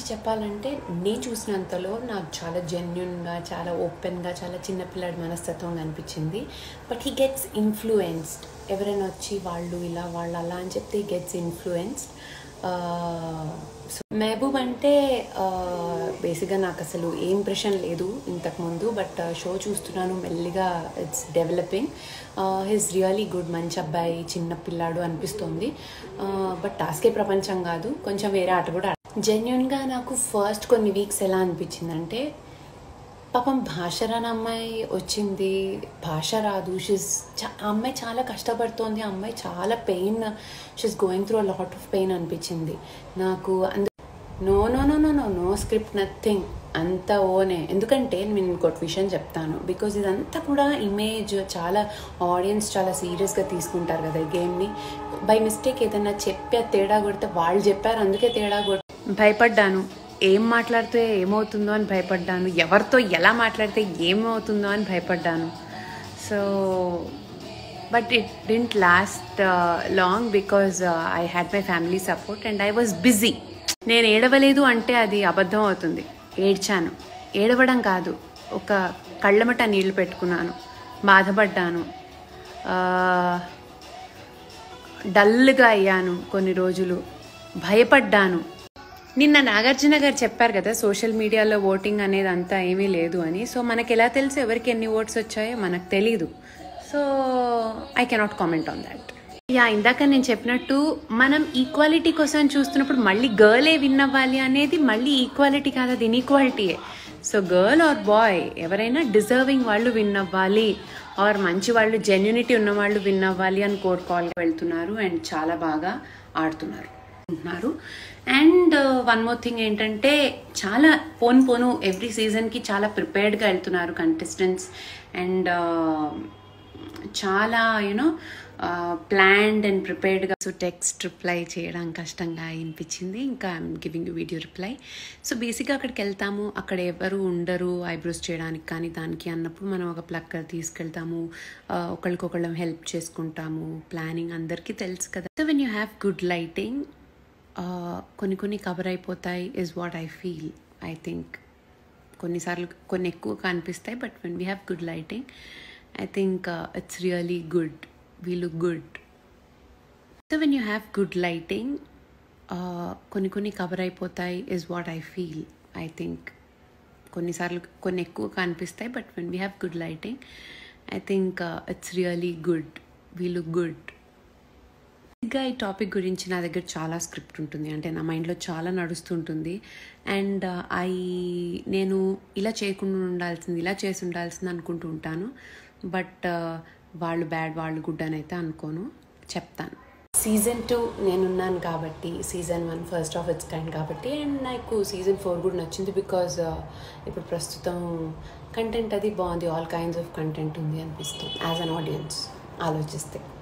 చెప్పాలంటే నేను చూసినంతలో నాకు చాలా జెన్యున్గా చాలా ఓపెన్గా చాలా చిన్నపిల్లాడి మనస్తత్వం అనిపించింది బట్ హీ గెట్స్ ఇన్ఫ్లుయెన్స్డ్ ఎవరైనా వచ్చి వాళ్ళు ఇలా వాళ్ళు అలా అని చెప్తే he gets influenced so Mahboob అంటే బేసిక్గా నాకు అసలు ఏ ఇంప్రెషన్ లేదు ఇంతకుముందు బట్ షో చూస్తున్నాను మెల్లిగా it's developing he's really good మంచి అబ్బాయి చిన్న పిల్లాడు అనిపిస్తోంది బట్ టాస్కే ప్రపంచం కాదు కొంచెం వేరే ఆట కూడా జెన్యున్గా నాకు ఫస్ట్ కొన్ని వీక్స్ ఎలా అనిపించిందంటే పాపం భాష రాని అమ్మాయి వచ్చింది భాష రాదు షీస్ ఆ అమ్మాయి చాలా కష్టపడుతోంది ఆ అమ్మాయి చాలా pain she's going through lot of pain అనిపించింది నాకు అందు no no no no no no script nothing అంత ఓనే ఎందుకంటే నేను ఇంకోటి విషయం చెప్తాను బికాజ్ ఇదంతా కూడా ఇమేజ్ చాలా ఆడియన్స్ చాలా సీరియస్గా తీసుకుంటారు కదా ఈ గేమ్ని బై మిస్టేక్ ఏదైనా చెప్పే తేడా కొడితే వాళ్ళు చెప్పారు అందుకే తేడా కొట్టి భయపడ్డాను ఏం మాట్లాడితే ఏమవుతుందో అని భయపడ్డాను ఎవరితో ఎలా మాట్లాడితే ఏమవుతుందో అని భయపడ్డాను so but it didn't last long because I had my family support and I was busy నేను ఏడవలేదు అంటే అది అబద్ధం అవుతుంది ఏడ్చాను ఏడవడం కాదు ఒక కళ్ళమట నీళ్లు పెట్టుకున్నాను బాధపడ్డాను డల్గా అయ్యాను కొన్ని రోజులు భయపడ్డాను నిన్న నాగార్జున గారు చెప్పారు కదా సోషల్ మీడియాలో ఓటింగ్ అనేది అంతా ఏమీ లేదు అని సో మనకి ఎలా తెలుసు ఎవరికి ఎన్ని ఓట్స్ వచ్చాయో మనకు తెలీదు so I cannot comment on that yeah ఇందాక నేను చెప్పినట్టు మనం ఈక్వాలిటీ కోసం చూస్తున్నప్పుడు మళ్ళీ గర్లే విన్ అవ్వాలి అనేది మళ్ళీ ఈక్వాలిటీ కాదు అది ఇన్ఈక్వాలిటీయే సో గర్ల్ ఆర్ బాయ్ ఎవరైనా డిజర్వింగ్ వాళ్ళు విన్ అవ్వాలి ఆర్ మంచి వాళ్ళు జెన్యునిటీ ఉన్న వాళ్ళు విన్ అవ్వాలి అని కోరుకోవాలి వెళ్తున్నారు అండ్ చాలా బాగా ఆడుతున్నారు ఉంటున్నారు అండ్ వన్ మోర్ థింగ్ ఏంటంటే చాలా పోను పోను ఎవ్రీ సీజన్కి చాలా ప్రిపేర్డ్గా వెళ్తున్నారు కంటెస్టెంట్స్ అండ్ చాలా యూనో ప్లాన్డ్ అండ్ ప్రిపేర్డ్గా సో టెక్స్ట్ రిప్లై చేయడం కష్టంగా అనిపించింది ఇంకా I'm giving you video reply so బేసిక్గా అక్కడికి వెళ్తాము అక్కడ ఎవరు ఉండరు ఐబ్రోస్ చేయడానికి కానీ దానికి అన్నప్పుడు మనం ఒక ప్లక్కర్ తీసుకెళ్తాము ఒకళ్ళకొకళ్ళం హెల్ప్ చేసుకుంటాము ప్లానింగ్ అందరికీ తెలుసు కదా so when you have good lighting కొన్ని కొన్ని కవర్ అయిపోతాయి is what I feel I think కొన్నిసార్లు కొన్ని ఎక్కువ కనిపిస్తాయి but when we have good lighting I think it's really good we look good so when you have good lighting కొన్ని కొన్ని cover అయిపోతాయి is what I feel I think కొన్నిసార్లు కొన్ని ఎక్కువ కనిపిస్తాయి but when we have good lighting I think it's really good we look good ఇంకా ఈ topic గురించి నా దగ్గర చాలా స్క్రిప్ట్ ఉంటుంది అంటే నా మైండ్లో చాలా నడుస్తుంటుంది అండ్ ఐ నేను ఇలా చేయకుండా ఉండాల్సింది ఇలా చేసి ఉండాల్సింది అనుకుంటూ ఉంటాను బట్ వాళ్ళు బ్యాడ్ వాళ్ళు గుడ్ అని అయితే అనుకోను చెప్తాను సీజన్ టూ నేనున్నాను కాబట్టి season one first of it's kind కాబట్టి అండ్ నాకు సీజన్ ఫోర్ కూడా నచ్చింది బికాజ్ ఇప్పుడు ప్రస్తుతం కంటెంట్ అది బాగుంది ఆల్ కైండ్స్ ఆఫ్ కంటెంట్ ఉంది అనిపిస్తుంది యాజ్ అన్ ఆడియన్స్ ఆలోచిస్తే